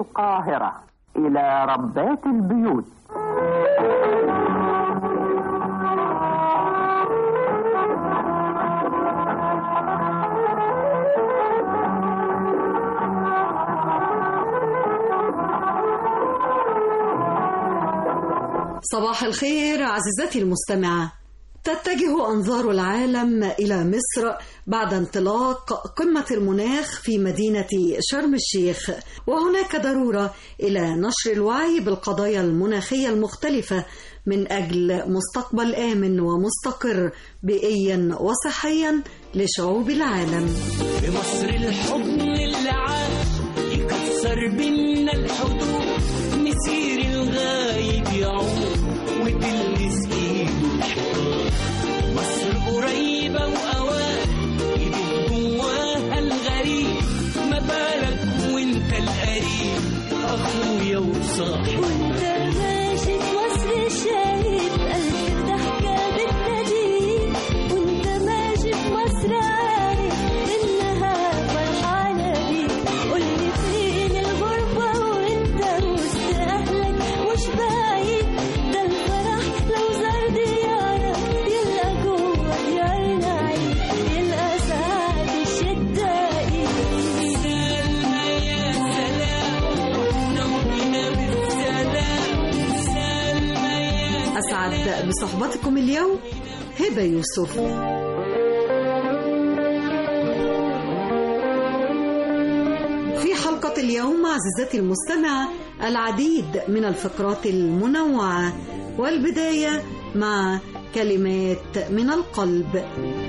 القاهرة إلى ربات البيوت صباح الخير عزيزتي المستمعة تتجه أنظار العالم إلى مصر بعد انطلاق قمة المناخ في مدينة شرم الشيخ وهناك ضرورة إلى نشر الوعي بالقضايا المناخية المختلفة من أجل مستقبل آمن ومستقر بيئيا وصحيا لشعوب العالم في مصر الحضن اللي عاش يكسر بينا الحدود مسير الغايب يعود وتلمس ايده مصر قريبة وأوان ايدك جواها الغريب ما بالك وانت القريب اخويا وصاحبي وانت ماشي في مصر شايف ألف ضحكة بتناديك وانت ماشي في مصر عارف إنها فرحانة بيك قولي فين الغربة وانت وسط أهلك مش بعيد ده الفرح لو زار ديارك يلقى جوه ديارنا عيد يلقى سعد الشدة إيد سلمى يا سلام نومنا بالسلام سلمى يا أسعد بصحبتكم اليوم هبة يوسف في حلقة اليوم عزيزتي المستمعة العديد من الفقرات المنوعة والبداية مع كلمات من القلب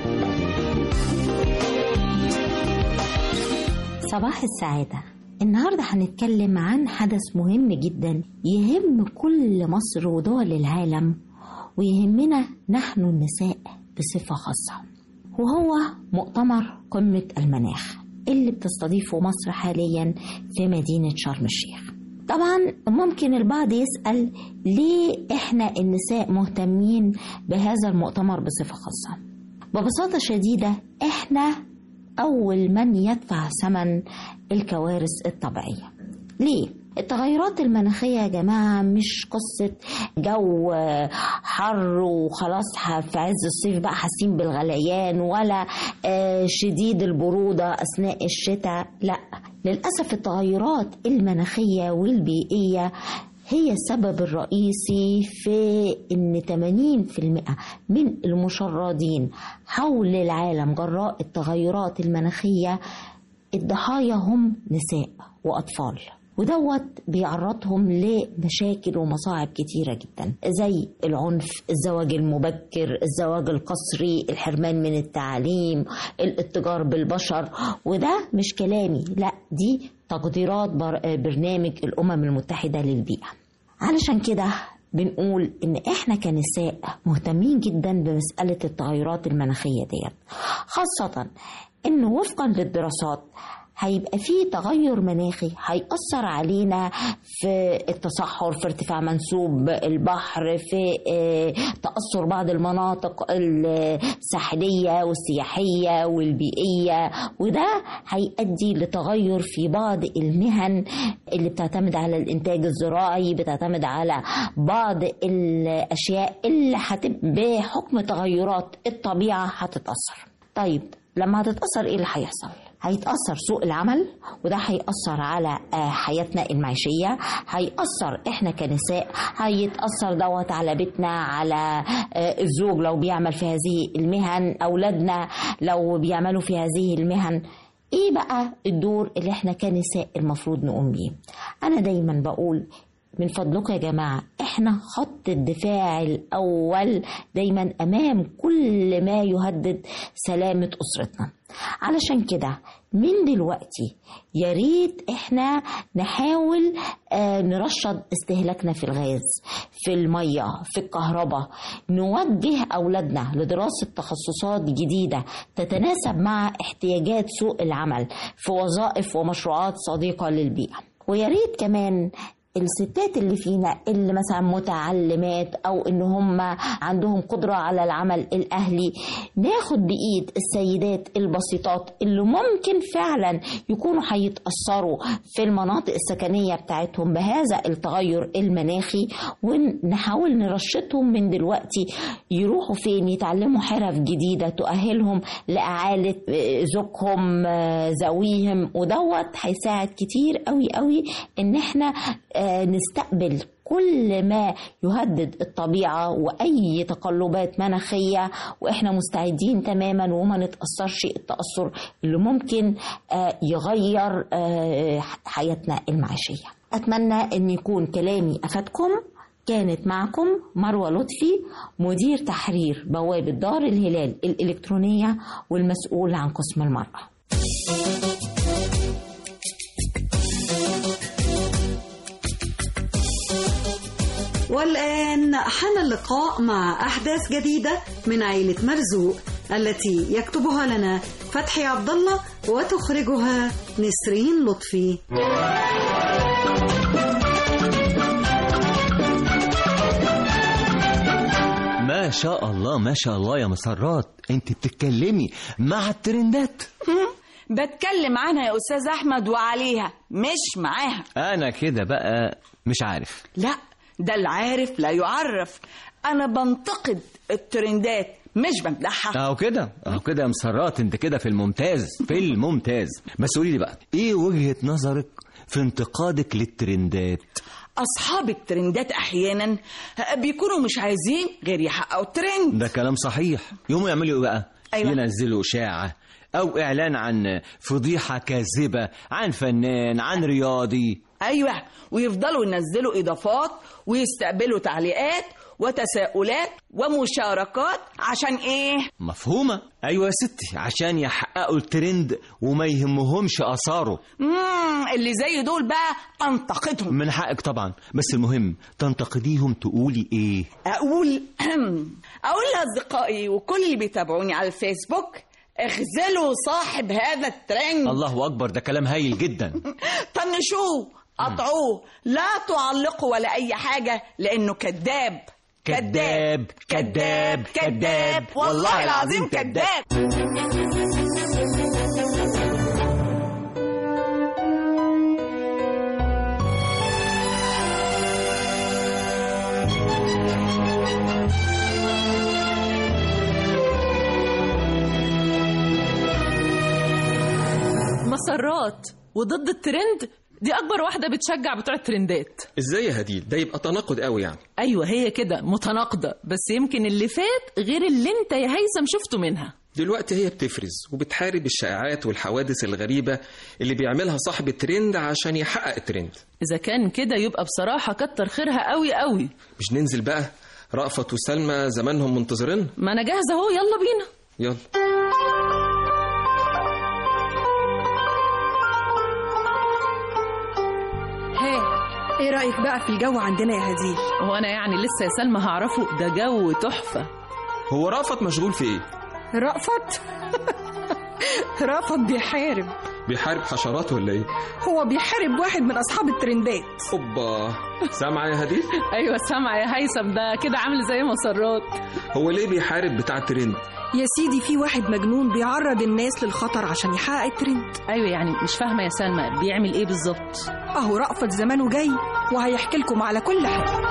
صباح السعادة النهاردة هنتكلم عن حدث مهم جدا يهم كل مصر ودول العالم ويهمنا نحن النساء بصفة خاصة وهو مؤتمر قمة المناخ اللي بتستضيفه مصر حاليا في مدينة شرم الشيخ طبعا ممكن البعض يسأل ليه احنا النساء مهتمين بهذا المؤتمر بصفة خاصة ببساطة شديدة احنا أول من يدفع ثمن الكوارث الطبيعية ليه؟ التغيرات المناخية يا جماعة مش قصة جو حر وخلاص في عز الصيف بقى حاسين بالغليان ولا آه، شديد البرودة أثناء الشتاء لا للأسف التغيرات المناخية والبيئية هي السبب الرئيسي في ان 80% من المشردين حول العالم جراء التغيرات المناخية الضحايا هم نساء وأطفال ودوت بيعرضهم لمشاكل ومصاعب كتيرة جدا زي العنف الزواج المبكر الزواج القسري الحرمان من التعليم الاتجار بالبشر وده مش كلامي لا دي تقديرات بر- برنامج الأمم المتحدة للبيئة علشان كده بنقول ان احنا كنساء مهتمين جدا بمسألة التغيرات المناخية ديت خاصة ان وفقا للدراسات هيبقى فيه تغير مناخي هيأثر علينا في التصحر في ارتفاع منسوب البحر في آه، تأثر بعض المناطق الساحلية والسياحية والبيئية وده هيؤدي لتغير في بعض المهن اللي بتعتمد على الإنتاج الزراعي بتعتمد على بعض الأشياء اللي هتبقى بحكم تغيرات الطبيعة هتتأثر طيب لما هتتأثر ايه اللي هيحصل؟ هيتأثر سوق العمل وده هيأثر على آه، حياتنا المعيشية هيأثر احنا كنساء هيتأثر دوت على بيتنا على آه، الزوج لو بيعمل في هذه المهن أولادنا لو بيعملوا في هذه المهن ايه بقى الدور اللي احنا كنساء المفروض نقوم بيه انا دايما بقول من فضلكم يا جماعة احنا خط الدفاع الأول دايما أمام كل ما يهدد سلامة أسرتنا علشان كده من دلوقتي يا ريت احنا نحاول آه نرشد استهلاكنا في الغاز في المية في الكهرباء نوجه أولادنا لدراسة تخصصات جديدة تتناسب مع احتياجات سوق العمل في وظائف ومشروعات صديقة للبيئة ويا ريت كمان الستات اللي فينا اللي مثلا متعلمات او ان هم عندهم قدره على العمل الاهلي ناخد بايد السيدات البسيطات اللي ممكن فعلا يكونوا هيتاثروا في المناطق السكنيه بتاعتهم بهذا التغير المناخي ونحاول نرشدهم من دلوقتي يروحوا فين يتعلموا حرف جديده تؤهلهم لاعاله آه، زوجهم آه، ذويهم ودوت هيساعد كتير قوي قوي ان احنا آه، نستقبل كل ما يهدد الطبيعة وأي تقلبات مناخية وإحنا مستعدين تماما وما نتأثرش التأثر اللي ممكن آه، يغير آه، حياتنا المعيشية أتمنى أن يكون كلامي أفادكم كانت معكم مروة لطفي مدير تحرير بوابة دار الهلال الإلكترونية والمسؤول عن قسم المرأة والآن حان اللقاء مع أحداث جديدة من عائلة مرزوق التي يكتبها لنا فتحي عبد الله وتخرجها نسرين لطفي ما شاء الله ما شاء الله يا مسرات انت بتتكلمي مع الترندات بتكلم عنها يا استاذ احمد وعليها مش معاها انا كده بقى مش عارف لا ده العارف لا يعرف انا بنتقد الترندات مش بمدحها اهو كده اهو كده يا مسرات انت كده في الممتاز في الممتاز بس قولي لي بقى ايه وجهة نظرك في انتقادك للترندات اصحاب الترندات احيانا بيكونوا مش عايزين غير يحققوا الترند ده كلام صحيح يقوموا يعملوا ايه بقى أيوة. ينزلوا اشاعة او اعلان عن فضيحة كاذبة عن فنان عن رياضي ايوه ويفضلوا ينزلوا اضافات ويستقبلوا تعليقات وتساؤلات ومشاركات عشان ايه مفهومة ايوه يا ستي عشان يحققوا الترند وما يهمهمش اثاره مم اللي زي دول بقى انتقدهم من حقك طبعا بس المهم تنتقديهم تقولي ايه اقول اقول لاصدقائي وكل اللي بيتابعوني على الفيسبوك اخذلوا صاحب هذا الترند الله اكبر ده كلام هايل جدا طنشوه قطعوه لا تعلقوا ولا اي حاجه لانه كذاب كذاب كذاب كذاب والله العظيم كذاب مسرات وضد الترند دي اكبر واحده بتشجع بتوع الترندات ازاي يا هديل ده يبقى تناقض قوي يعني ايوه هي كده متناقضه بس يمكن اللي فات غير اللي انت يا هيثم شفته منها دلوقتي هي بتفرز وبتحارب الشائعات والحوادث الغريبة اللي بيعملها صاحب الترند عشان يحقق الترند اذا كان كده يبقى بصراحه كتر خيرها قوي قوي مش ننزل بقى رأفت وسلمى زمانهم منتظرين ما انا جاهزه اهو يلا بينا يلا ها ايه رأيك بقى في الجو عندنا يا هديل هو انا يعني لسه يا سلمى هعرفه ده جو تحفه هو رأفت مشغول في ايه رأفت رأفت بيحارب بيحارب حشرات ولا ايه هو بيحارب واحد من أصحاب الترندات اوبا سامعة يا هديل ايوه سامع يا هيثم ده كده عامل زي مسرات هو ليه بيحارب بتاع الترند يا سيدي في واحد مجنون بيعرض الناس للخطر عشان يحقق الترند ايوه يعني مش فاهمه يا سلمى بيعمل ايه بالظبط اهو رأفت زمانه جاي وهيحكي لكم على كل حاجة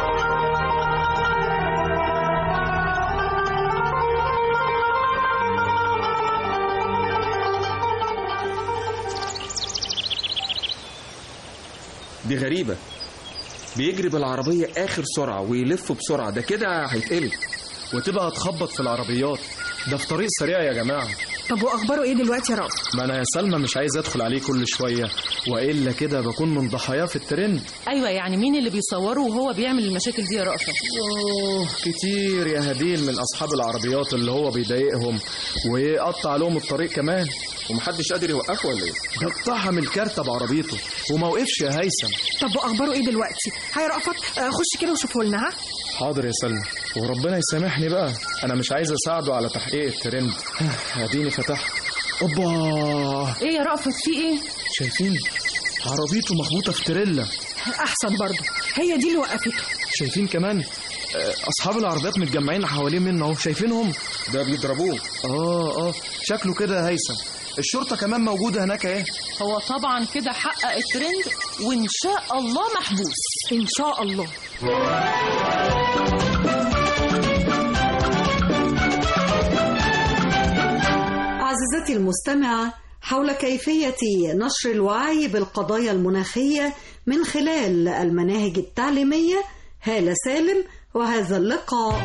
دي غريبة بيجري بالعربية آخر سرعة ويلف بسرعة ده كده هيتقلب وتبقى هتخبط في العربيات ده في طريق سريع يا جماعة طب وأخباره إيه دلوقتي يا رأفت ما أنا يا سلمى مش عايز أدخل عليه كل شوية وإلا كده بكون من ضحاياه في الترند ايوه يعني مين اللي بيصوره وهو بيعمل المشاكل دي يا رأفت أوه كتير يا هديل من أصحاب العربيات اللي هو بيضايقهم ويقطع لهم الطريق كمان ومحدش قادر يوقفه ولا ايه ده اقتحم الكارتة بعربيته وما وقفش يا هيثم طب وأخباره إيه دلوقتي هاي رأفت آه، خش كده وشوفه لنا ها حاضر يا سلمى وربنا يسامحني بقى أنا مش عايز أساعده على تحقيق الترند اديني فتحت اوبا ايه يا رأفت في ايه شايفين عربيته مخبوطة في تريلا احسن برضه هي دي اللي وقفته شايفين كمان آه، اصحاب العربيات متجمعين حوالين منه اهو شايفينهم ده بيضربوه اه اه شكله كده يا هيثم الشرطه كمان موجوده هناك اهي هو طبعا كده حقق الترند وان شاء الله محبوس ان شاء الله عزيزتي المستمعة حول كيفية نشر الوعي بالقضايا المناخية من خلال المناهج التعليمية هالة سالم وهذا اللقاء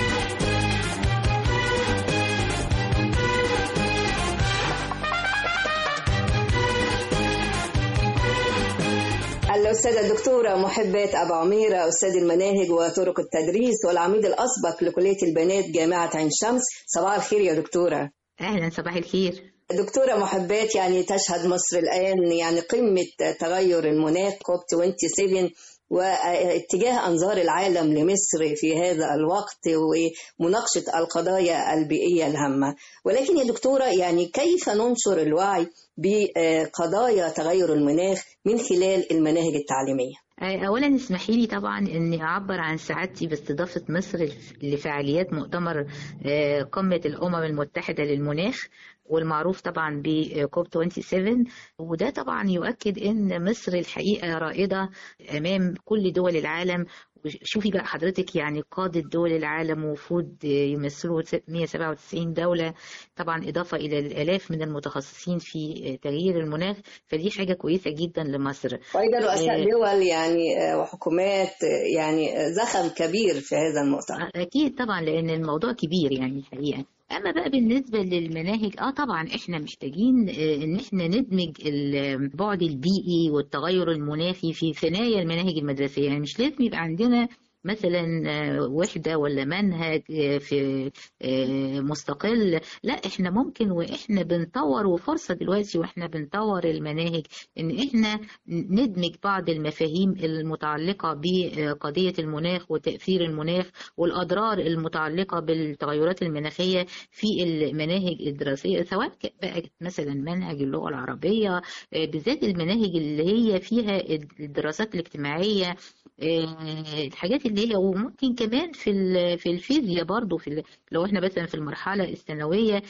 الأستاذة الدكتورة محبات أبو عميرة أستاذ المناهج وطرق التدريس والعميد الأسبق لكلية البنات جامعة عين شمس صباح الخير يا دكتورة أهلا صباح الخير دكتورة محبات يعني تشهد مصر الآن يعني قمة تغير المناخ كوب 27 واتجاه أنظار العالم لمصر في هذا الوقت ومناقشة القضايا البيئية الهامة ولكن يا دكتورة يعني كيف ننشر الوعي بقضايا تغير المناخ من خلال المناهج التعليمية أولا اسمحي لي طبعا أني أعبر عن سعادتي باستضافة مصر لفعاليات مؤتمر آه، قمة الأمم المتحدة للمناخ والمعروف طبعا بكوب 27 وده طبعا يؤكد ان مصر الحقيقه رائده امام كل دول العالم شوفي بقى حضرتك يعني قادة دول العالم وفود يمثلوا 197 دولة طبعا إضافة إلى الآلاف من المتخصصين في تغيير المناخ فدي حاجة كويسة جدا لمصر وأيضا رؤساء آه، دول يعني آه، وحكومات آه، يعني آه، زخم كبير في هذا المؤتمر أكيد طبعا لأن الموضوع كبير يعني الحقيقة أما بقى بالنسبة للمناهج اه طبعا احنا محتاجين آه، ان احنا ندمج البعد البيئي والتغير المناخي في ثنايا المناهج المدرسية يعني مش لازم يبقى عندنا مثلا آه، وحدة ولا منهج آه، في آه، مستقل لا احنا ممكن واحنا بنطور وفرصة دلوقتي واحنا بنطور المناهج ان احنا ندمج بعض المفاهيم المتعلقة بقضية المناخ وتأثير المناخ والأضرار المتعلقة بالتغيرات المناخية في المناهج الدراسية سواء ك- بقى مثلا منهج اللغة العربية آه، بالذات المناهج اللي هي فيها الدراسات الاجتماعية آه، الحاجات اللي هي وممكن كمان في ال- في الفيزياء برضو في ال- لو احنا مثلا في المرحله الثانويه آه،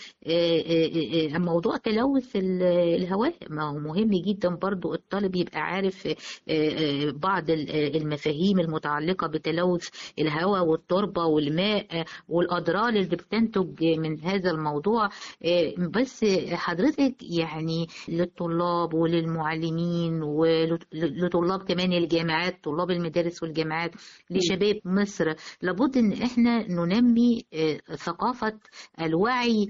آه، آه، موضوع تلوث ال- الهواء ما هو مهم جدا برضو الطالب يبقى عارف آه، آه، بعض ال- آه، المفاهيم المتعلقه بتلوث الهواء والتربه والماء آه، والاضرار اللي بتنتج من هذا الموضوع آه، بس حضرتك يعني للطلاب وللمعلمين ولطلاب كمان الجامعات طلاب المدارس والجامعات لشباب مصر لابد ان احنا ننمي آه، ثقافة الوعي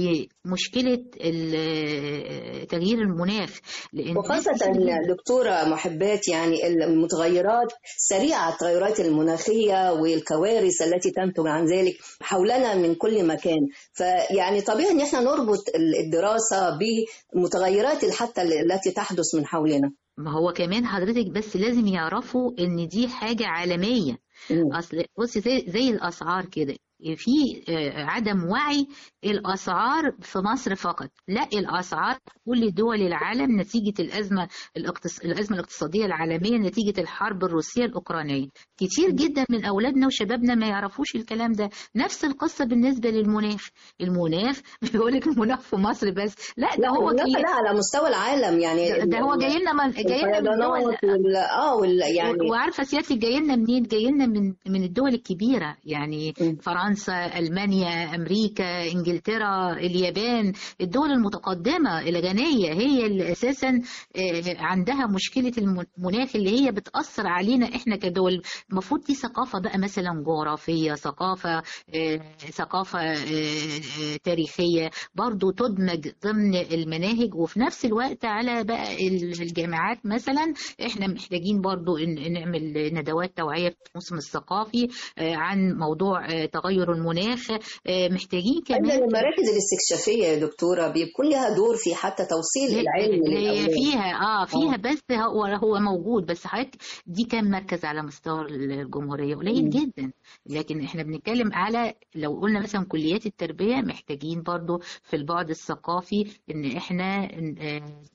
بمشكلة ال- آه، تغيير المناخ لأن وخاصة دكتورة محبات يعني المتغيرات سريعة التغيرات المناخية والكوارث التي تنتج عن ذلك حولنا من كل مكان فيعني طبيعي ان احنا نربط الدراسة بمتغيرات حتى التي تحدث من حولنا ما هو كمان حضرتك بس لازم يعرفوا ان دي حاجة عالمية اصل بصي زي زي الاسعار كده في آه، عدم وعي الاسعار في مصر فقط لا الاسعار كل دول العالم نتيجه الازمه الاقتص... الازمه الاقتصاديه العالميه نتيجه الحرب الروسيه الاوكرانيه كتير جدا من اولادنا وشبابنا ما يعرفوش الكلام ده نفس القصه بالنسبه للمناخ المناخ مش بقول لك المناخ في مصر بس لا ده هو لا, كي- لا على مستوى العالم يعني ده- ده هو جاي لنا من جاي لنا من دول الفيضانات وال... اه وال... يعني وعارفه سيادتك جاي لنا منين؟ جاي لنا من من الدول الكبيره يعني فرنسا، المانيا، امريكا، انجلترا، اليابان، الدول المتقدمه الغنيه هي اللي اساسا آه، عندها مشكله المناخ اللي هي بتاثر علينا احنا كدول، المفروض دي ثقافه بقى مثلا جغرافيه، ثقافه آه، ثقافه آه، آه، تاريخيه برضو تدمج ضمن المناهج وفي نفس الوقت على بقى الجامعات مثلا احنا محتاجين برضو إن نعمل ندوات توعية في الموسم الثقافي آه، عن موضوع آه، تغير المناخ آه، محتاجين أيضا كمان المراكز الاستكشافية يا دكتورة بيكون لها دور في حتى توصيل هي- العلم هي للأولاد فيها اه فيها بس هو هو موجود بس حضرتك دي كام مركز على مستوى الجمهوريه قليل مم. جدا لكن احنا بنتكلم على لو قلنا مثلا كليات التربيه محتاجين برضو في البعد الثقافي ان احنا آه،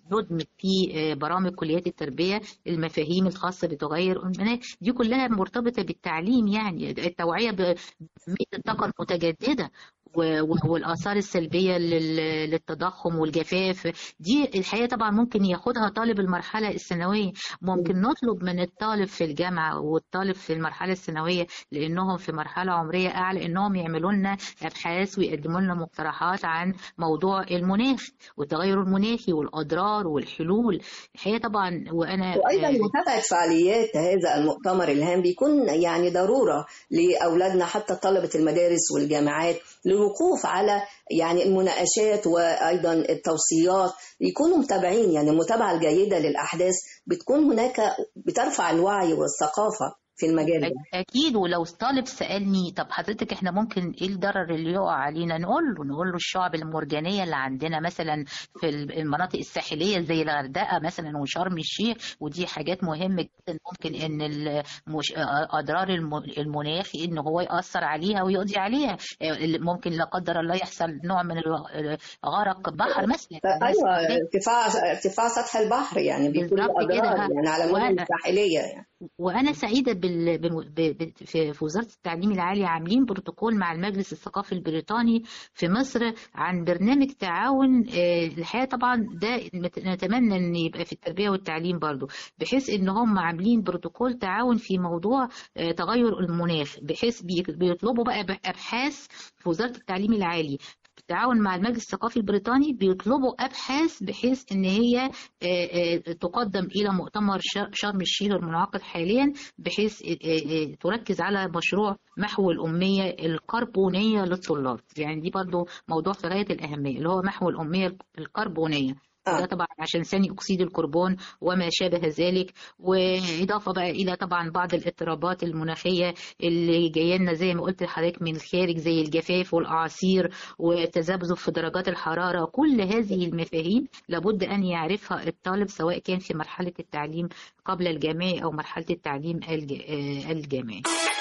ندمج في آه، برامج كليات التربيه المفاهيم الخاصه بتغير المناخ دي كلها مرتبطه بالتعليم يعني التوعيه بأهمية الطاقه المتجدده و- و- والآثار السلبية لل- للتضخم والجفاف دي الحقيقة طبعا ممكن ياخدها طالب المرحلة الثانوية ممكن نطلب من الطالب في الجامعة والطالب في المرحلة الثانوية لأنهم في مرحلة عمرية أعلى إنهم يعملوا لنا أبحاث ويقدموا لنا مقترحات عن موضوع المناخ والتغير المناخي والأضرار والحلول الحقيقة طبعا وأنا وايضا آه، متابعه فعاليات هذا المؤتمر الهام بيكون يعني ضروره لاولادنا حتى طلبه المدارس والجامعات للوقوف على يعني المناقشات وايضا التوصيات يكونوا متابعين يعني المتابعه الجيده للاحداث بتكون هناك بترفع الوعي والثقافه في المجال ده اكيد ولو طالب سالني طب حضرتك احنا ممكن ايه الضرر اللي يقع علينا نقول له نقول له الشعب المرجانيه اللي عندنا مثلا في المناطق الساحليه زي الغردقه مثلا وشرم الشيخ ودي حاجات مهمه جدا ممكن ان المش... اضرار الم- المناخ ان هو ياثر عليها ويقضي عليها ممكن لا قدر الله يحصل نوع من الغ- غرق بحر مثلا ايوه ارتفاع ارتفاع سطح البحر يعني بيكون له بالظبط كده. اضرار يعني على المدن وأنا- الساحليه يعني وانا سعيده بال... بال... ب... ب... في في وزاره التعليم العالي عاملين بروتوكول مع المجلس الثقافي البريطاني في مصر عن برنامج تعاون آه، الحقيقه طبعا ده مت- نتمنى ان يبقى في التربيه والتعليم برضو بحيث ان هم عاملين بروتوكول تعاون في موضوع آه، تغير المناخ بحيث بي- بيطلبوا بقى ابحاث في وزاره التعليم العالي بالتعاون مع المجلس الثقافي البريطاني بيطلبوا ابحاث بحيث ان هي آه، آه، تقدم الى مؤتمر ش- شرم الشيخ المنعقد حاليا بحيث آه، آه، تركز على مشروع محو الاميه الكربونيه للطلاب يعني دي برضو موضوع في غايه الاهميه اللي هو محو الاميه الكربونيه وده طبعا عشان ثاني اكسيد الكربون وما شابه ذلك واضافه بقى الى طبعا بعض الاضطرابات المناخيه اللي جايه لنا زي ما قلت لحضرتك من الخارج زي الجفاف والاعاصير والتذبذب في درجات الحراره كل هذه المفاهيم لابد ان يعرفها الطالب سواء كان في مرحله التعليم قبل الجامعي او مرحله التعليم الج- آه، الجامعي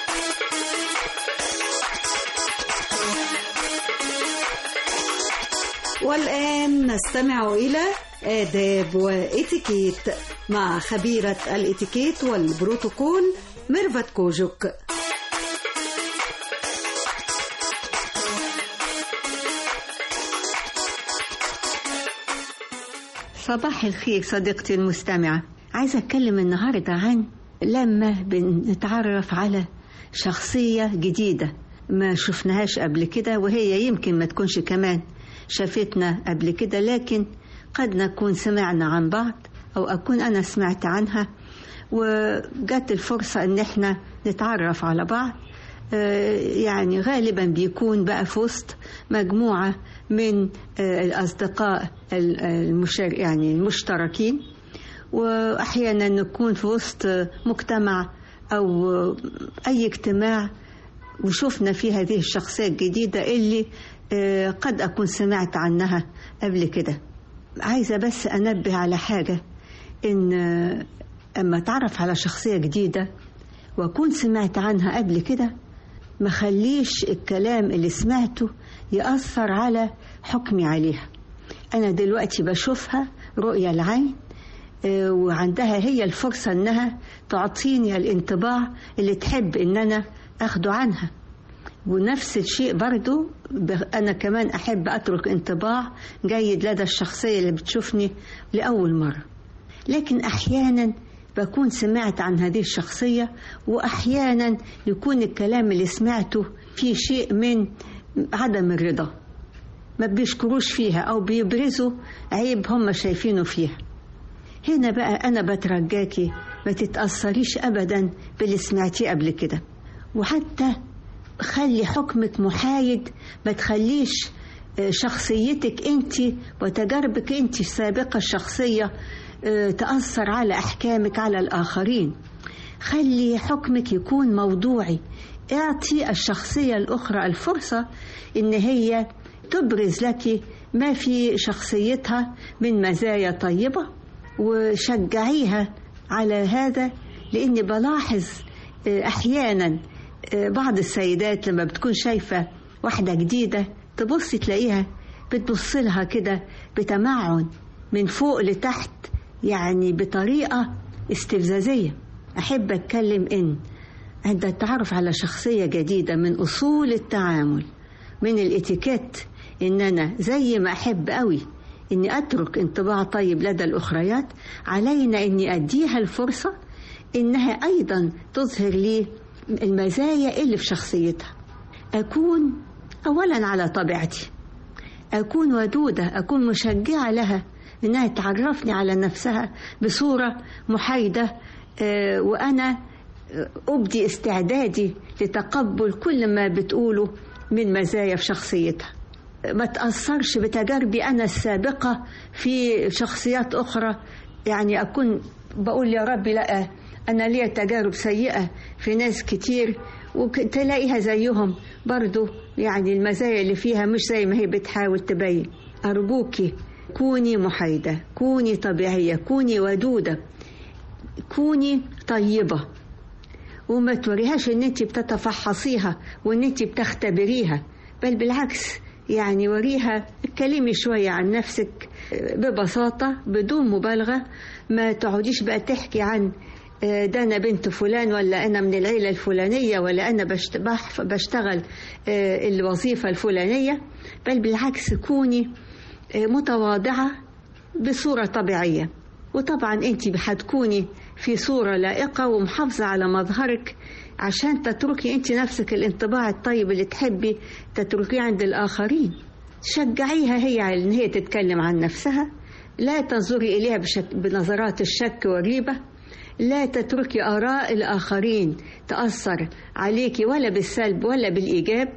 والآن نستمع إلى آداب وإتيكيت مع خبيرة الإتيكيت والبروتوكول ميرفت كوجوك صباح الخير صديقتي المستمعة عايزة أتكلم النهاردة عن لما بنتعرف على شخصية جديدة ما شفناهاش قبل كده وهي يمكن ما تكونش كمان شافتنا قبل كده لكن قد نكون سمعنا عن بعض أو أكون أنا سمعت عنها وجت الفرصة إن احنا نتعرف على بعض آه، يعني غالبا بيكون بقى في وسط مجموعة من آه، الأصدقاء ال- المشار يعني المشتركين وأحيانا نكون في وسط مجتمع أو أي اجتماع وشفنا في هذه الشخصية الجديدة اللي آه، قد أكون سمعت عنها قبل كده عايزة بس أنبه على حاجة إن آه، أما أتعرف على شخصية جديدة وأكون سمعت عنها قبل كده ما خليش الكلام اللي سمعته يأثر على حكمي عليها أنا دلوقتي بشوفها رؤية العين آه، وعندها هي الفرصة إنها تعطيني الانطباع اللي تحب إن أنا أخده عنها ونفس الشيء برضو ب- أنا كمان أحب أترك انطباع جيد لدى الشخصية اللي بتشوفني لأول مرة لكن أحيانا بكون سمعت عن هذه الشخصية وأحيانا يكون الكلام اللي سمعته فيه شيء من عدم الرضا ما بيشكروش فيها أو بيبرزوا عيب هم شايفينه فيها هنا بقى أنا بترجاكي ما تتأثريش أبدا باللي سمعتيه قبل كده وحتى خلي حكمك محايد ما تخليش آه، شخصيتك انت وتجاربك انت السابقة الشخصية آه، تأثر على أحكامك على الآخرين خلي حكمك يكون موضوعي اعطي الشخصية الأخرى الفرصة إن هي تبرز لك ما في شخصيتها من مزايا طيبة وشجعيها على هذا لأني بلاحظ آه، أحيانا آه، بعض السيدات لما بتكون شايفة واحدة جديدة تبص تلاقيها بتبص لها كده بتمعن من فوق لتحت يعني بطريقة استفزازية أحب أتكلم إن عند التعرف على شخصية جديدة من أصول التعامل من الاتيكيت إن أنا زي ما أحب قوي إني أترك انطباع طيب لدى الأخريات علينا إني أديها الفرصة إنها أيضا تظهر لي المزايا اللي في شخصيتها أكون أولا على طبيعتي أكون ودودة أكون مشجعة لها إنها تعرفني على نفسها بصورة محايدة آه، وأنا آه، أبدي استعدادي لتقبل كل ما بتقوله من مزايا في شخصيتها ما تأثرش بتجاربي أنا السابقة في شخصيات أخرى يعني أكون بقول يا رب لا أنا ليا تجارب سيئة في ناس كتير وتلاقيها زيهم برضو يعني المزايا اللي فيها مش زي ما هي بتحاول تبين أرجوكي كوني محايدة كوني طبيعية كوني ودودة كوني طيبة وما توريهاش ان انت بتتفحصيها وان انت بتختبريها بل بالعكس يعني وريها اتكلمي شوية عن نفسك ببساطة بدون مبالغة ما تقعديش بقى تحكي عن آه، ده أنا بنت فلان ولا أنا من العيلة الفلانية ولا أنا بشت- بح- بشتغل آه، الوظيفة الفلانية بل بالعكس كوني آه، متواضعة بصورة طبيعية وطبعا أنت هتكوني في صورة لائقة ومحافظة على مظهرك عشان تتركي أنت نفسك الانطباع الطيب اللي تحبي تتركيه عند الآخرين شجعيها هي على إن هي تتكلم عن نفسها لا تنظري إليها بشك بنظرات الشك والريبة لا تتركي آراء الآخرين تأثر عليكي ولا بالسلب ولا بالإيجاب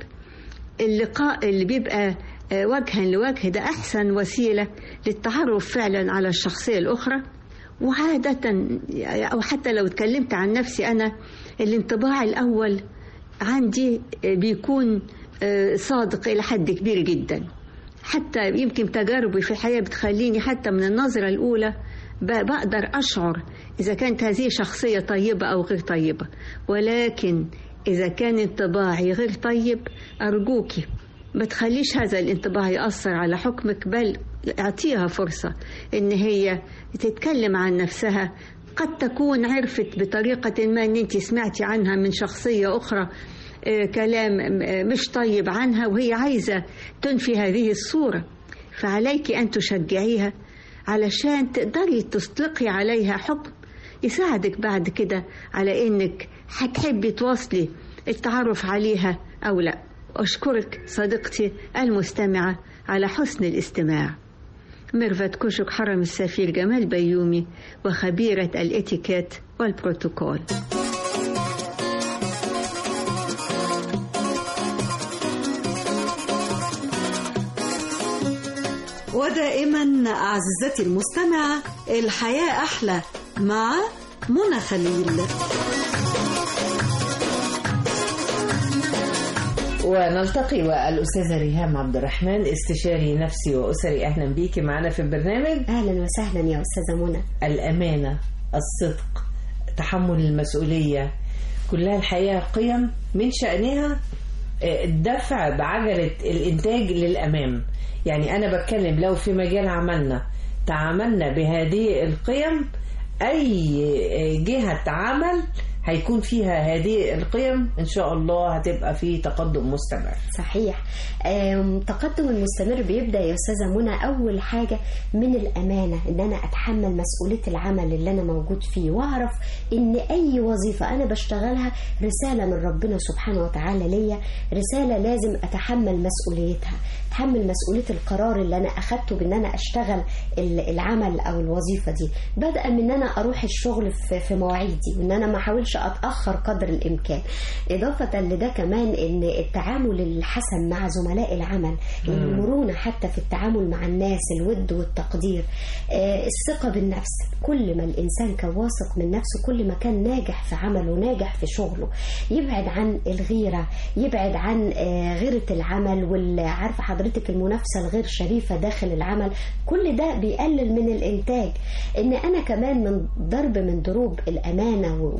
اللقاء اللي بيبقى آه، وجها لوجه ده أحسن وسيلة للتعرف فعلا على الشخصية الأخرى وعادة أو حتى لو اتكلمت عن نفسي أنا الانطباع الأول عندي آه، بيكون آه، صادق إلى حد كبير جدا حتى يمكن تجاربي في الحياة بتخليني حتى من النظرة الأولى ب- بقدر أشعر إذا كانت هذه شخصية طيبة أو غير طيبة ولكن إذا كان انطباعي غير طيب أرجوكي ما تخليش هذا الانطباع يأثر على حكمك بل اعطيها فرصة إن هي تتكلم عن نفسها قد تكون عرفت بطريقة ما إن أنت سمعتي عنها من شخصية أخرى آه، كلام آه، مش طيب عنها وهي عايزة تنفي هذه الصورة فعليك أن تشجعيها علشان تقدري تطلقي عليها حكم يساعدك بعد كده على إنك هتحبي تواصلي التعرف عليها أو لا أشكرك صديقتي المستمعة على حسن الاستماع ميرفت كشك حرم السفير جمال بيومي وخبيرة الاتيكيت والبروتوكول ودائما أعزتي المستمعة الحياة أحلى مع منى خليل ونلتقي والأستاذة ريهام عبد الرحمن استشاري نفسي وأسري أهلا بيكي معنا في البرنامج أهلا وسهلا يا أستاذة منى الأمانة الصدق تحمل المسؤولية كلها الحقيقة قيم من شأنها آه، الدفع بعجلة الإنتاج للأمام يعني أنا بتكلم لو في مجال عملنا تعاملنا بهذه القيم أي جهة عمل هيكون فيها هذه القيم إن شاء الله هتبقى في تقدم مستمر صحيح آم، تقدم المستمر بيبدأ يا أستاذة منى أول حاجة من الأمانة إن أنا أتحمل مسؤولية العمل اللي أنا موجود فيه وأعرف إن أي وظيفة أنا بشتغلها رسالة من ربنا سبحانه وتعالى ليا رسالة لازم أتحمل مسؤوليتها أتحمل مسؤولية القرار اللي أنا أخدته بإن أنا أشتغل ال- العمل أو الوظيفة دي بدءا من إن أنا أروح الشغل في في مواعيدي وإن أنا ما أحاولش أتأخر قدر الإمكان إضافة لده كمان إن التعامل الحسن مع زملاء العمل المرونة حتى في التعامل مع الناس الود والتقدير آه، الثقة بالنفس كل ما الإنسان كان واثق من نفسه كل ما كان ناجح في عمله ناجح في شغله يبعد عن الغيرة يبعد عن آه، غيرة العمل والعارفة حضرتك المنافسة الغير شريفة داخل العمل كل ده بيقلل من الإنتاج إن أنا كمان من ضرب من ضروب الأمانة والصدق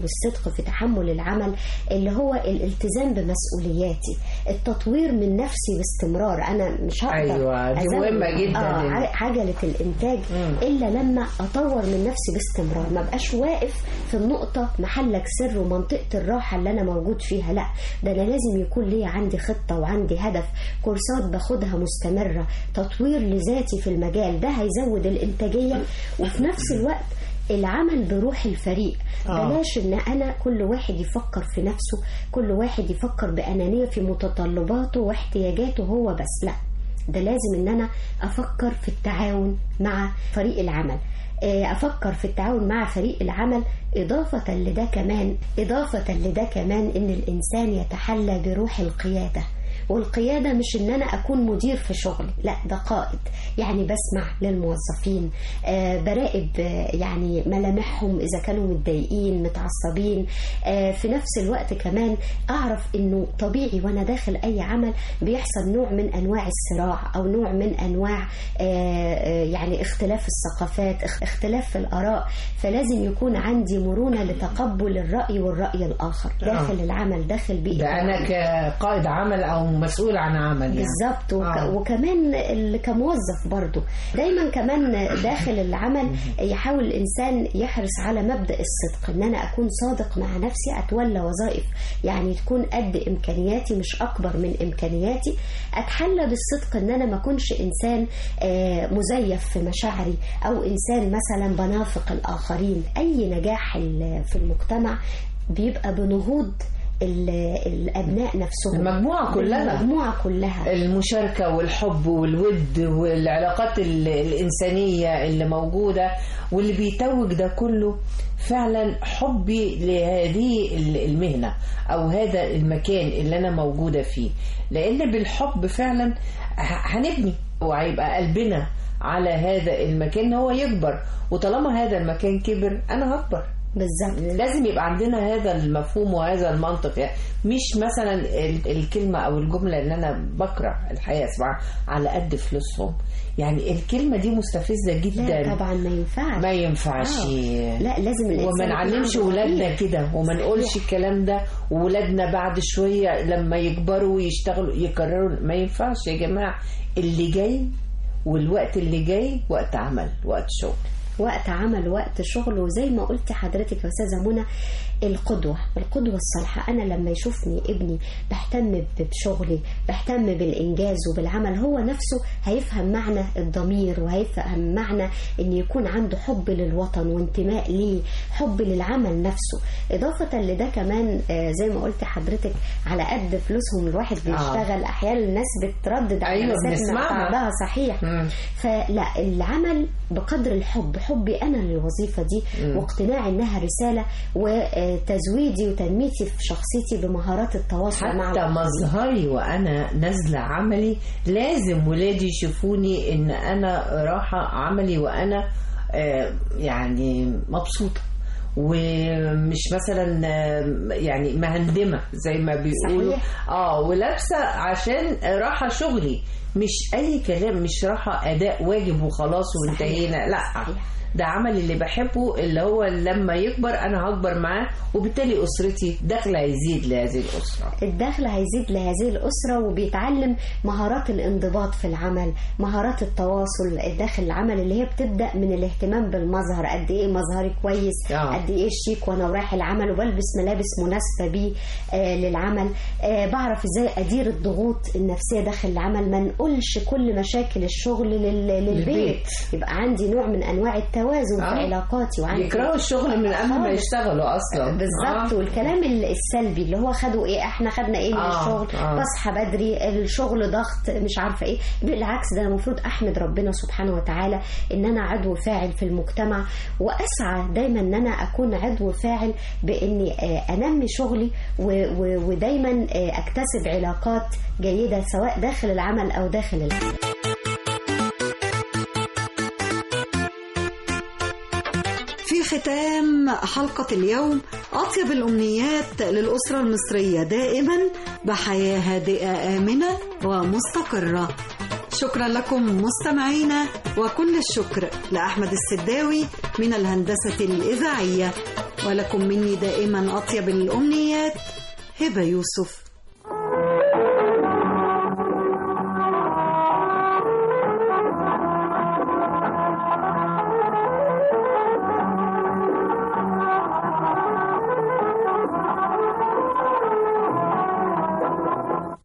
الصدق في تحمل العمل اللي هو الالتزام بمسؤولياتي التطوير من نفسي باستمرار انا مش هقدر أيوة، دي أزود- مهمة جداً. آه ع- عجله الانتاج الا لما اطور من نفسي باستمرار ما بقاش واقف في النقطه محلك سر ومنطقه الراحه اللي انا موجود فيها لا ده انا لازم يكون ليا عندي خطه وعندي هدف كورسات باخدها مستمره تطوير لذاتي في المجال ده هيزود الانتاجيه وفي نفس الوقت العمل بروح الفريق آه. بلاش ان انا كل واحد يفكر في نفسه كل واحد يفكر بانانيه في متطلباته واحتياجاته هو بس لا ده لازم ان انا افكر في التعاون مع فريق العمل آه، افكر في التعاون مع فريق العمل اضافه لده كمان اضافه لده كمان ان الانسان يتحلى بروح القياده والقيادة مش ان انا اكون مدير في شغلي لا ده قائد يعني بسمع للموظفين آه براقب آه يعني ملامحهم اذا كانوا متضايقين متعصبين آه في نفس الوقت كمان اعرف انه طبيعي وانا داخل اي عمل بيحصل نوع من انواع الصراع او نوع من انواع آه آه يعني اختلاف الثقافات اخ- اختلاف في الاراء فلازم يكون عندي مرونة لتقبل الرأي والرأي الاخر داخل آه. العمل داخل بيئة ده انا العمل. كقائد عمل او مسؤول عن عمل يعني بالظبط وك... آه. وكمان ال- كموظف برضو دايما كمان داخل العمل يحاول الانسان يحرص على مبدا الصدق ان انا اكون صادق مع نفسي اتولى وظائف يعني تكون قد امكانياتي مش اكبر من امكانياتي اتحلى بالصدق ان انا ما اكونش انسان آه، مزيف في مشاعري او انسان مثلا بنافق الاخرين اي نجاح ال- في المجتمع بيبقى بنهوض ال- الابناء نفسهم المجموعة كلها. المجموعه كلها المشاركة والحب والود والعلاقات ال- الإنسانية اللي موجودة واللي بيتوج ده كله فعلا حبي لهذه ال- المهنة أو هذا المكان اللي أنا موجودة فيه لأن بالحب فعلا ه- هنبني وهيبقى قلبنا على هذا المكان إن هو يكبر وطالما هذا المكان كبر أنا هكبر بالظبط لازم يبقى عندنا هذا المفهوم وهذا المنطق يعني مش مثلا ال- الكلمة أو الجملة اللي أنا بكره الحقيقة أسمعها على قد فلوسهم يعني الكلمة دي مستفزة جدا لا طبعا ما ينفعش ما ينفعش آه. لا لازم الإنسان وما يكون نعلمش عنده ولادنا ضمير. كده وما نقولش الكلام ده وولادنا بعد شوية لما يكبروا ويشتغلوا يكرروا ما ينفعش يا جماعة اللي جاي والوقت اللي جاي وقت عمل وقت شغل وقت عمل وقت شغل وزي ما قلت حضرتك يا استاذه منى القدوه القدوه الصالحه انا لما يشوفني ابني بهتم بشغلي بهتم بالانجاز وبالعمل هو نفسه هيفهم معنى الضمير وهيفهم معنى ان يكون عنده حب للوطن وانتماء ليه حب للعمل نفسه اضافه لده كمان آه، زي ما قلت حضرتك على قد فلوسهم الواحد بيشتغل احيانا الناس بتردد على أيوة، مسافة بنسمعها. بعضها صحيح فلا العمل بقدر الحب حبي انا للوظيفه دي مم. واقتناعي انها رساله وتزويدي وتنميتي في شخصيتي بمهارات التواصل مع حتى الآخرين. مظهري وانا نازله عملي لازم ولادي يشوفوني ان انا راحه عملي وانا آه، يعني مبسوطه ومش مثلا آه، يعني مهندمه زي ما بيقولوا صحيح. اه ولابسه عشان راحه شغلي مش اي كلام مش راحه اداء واجب وخلاص وانتهينا لا ده عمل اللي بحبه اللي هو لما يكبر انا هكبر معاه وبالتالي اسرتي دخل هيزيد لهذه الاسره الدخل هيزيد لهذه الأسرة وبيتعلم مهارات الانضباط في العمل مهارات التواصل داخل العمل اللي هي بتبدأ من الاهتمام بالمظهر قد إيه مظهري كويس آه. قد إيه شيك وأنا رايح العمل وبلبس ملابس مناسبة بيه آه للعمل آه بعرف إزاي أدير الضغوط النفسية داخل العمل ما نقولش كل مشاكل الشغل لل... للبيت للبيت. يبقى عندي نوع من أنواع التوازن في آه. علاقاتي وعندي يكرهوا الشغل من قبل ما خالص. يشتغلوا اصلا بالظبط آه. والكلام ال- السلبي اللي هو خدوا ايه احنا خدنا ايه من آه، الشغل آه. بصحى بدري الشغل ضغط مش عارفه ايه بالعكس ده انا المفروض احمد ربنا سبحانه وتعالى ان انا عضو فاعل في المجتمع واسعى دايما ان انا اكون عضو فاعل باني آه، انمي شغلي و- و- ودايما آه، اكتسب علاقات جيده سواء داخل العمل او داخل العمل في ختام حلقة اليوم أطيب الأمنيات للأسرة المصرية دائما بحياة هادئة آمنة ومستقرة شكرا لكم مستمعينا وكل الشكر لأحمد السداوي من الهندسة الإذاعية ولكم مني دائما أطيب الأمنيات هبة يوسف